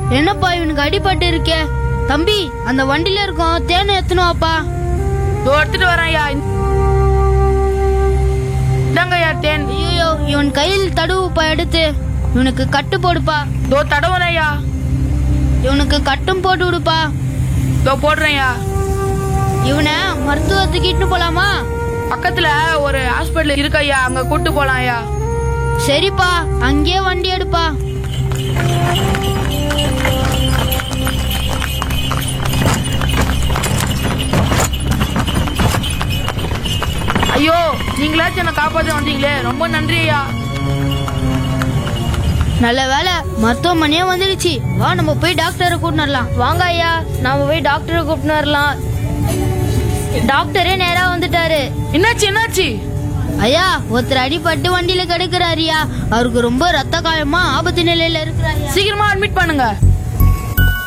என்னப்பா இவனுக்கு அடிபட்டு இருக்கே தம்பி அந்த வண்டியில இருக்கும் தேனை எத்தணும் வாப்பா இதோ எடுத்துட்டு வரேன் ஐயா இந்தாங்க ஐயா தேன் ஐயோ இவன் கையில் தடுவுப்பா எடுத்து இவனுக்கு கட்டு போடுப்பா இதோ தடவுறேன் ஐயா இவனுக்கு கட்டும் போட்டு விடுப்பா இதோ போடுறேன் ஐயா இவனை மருத்துவத்துக்கு இட்டு போலாமா பக்கத்துல ஒரு ஹாஸ்பிட்டல் இருக்கு ஐயா அங்க கூட்டு போலாம் ஐயா சரிப்பா அங்கேயே வண்டி எடுப்பா ஐயோ நீங்களாச்சும் என்ன காப்பாத்த வந்தீங்களே ரொம்ப நன்றி ஐயா நல்ல வேலை மருத்துவமனையே வந்துடுச்சு வா நம்ம போய் டாக்டரை கூட்டினு வரலாம் வாங்க ஐயா நாம போய் டாக்டரை கூட்டினு வரலாம் டாக்டரே நேரா வந்துட்டாரு என்னாச்சு என்னாச்சு ஐயா ஒருத்தர் அடிபட்டு வண்டியில கிடக்குறாருயா அவருக்கு ரொம்ப ரத்த காயமா ஆபத்து நிலையில இருக்கிறாரு சீக்கிரமா அட்மிட் பண்ணுங்க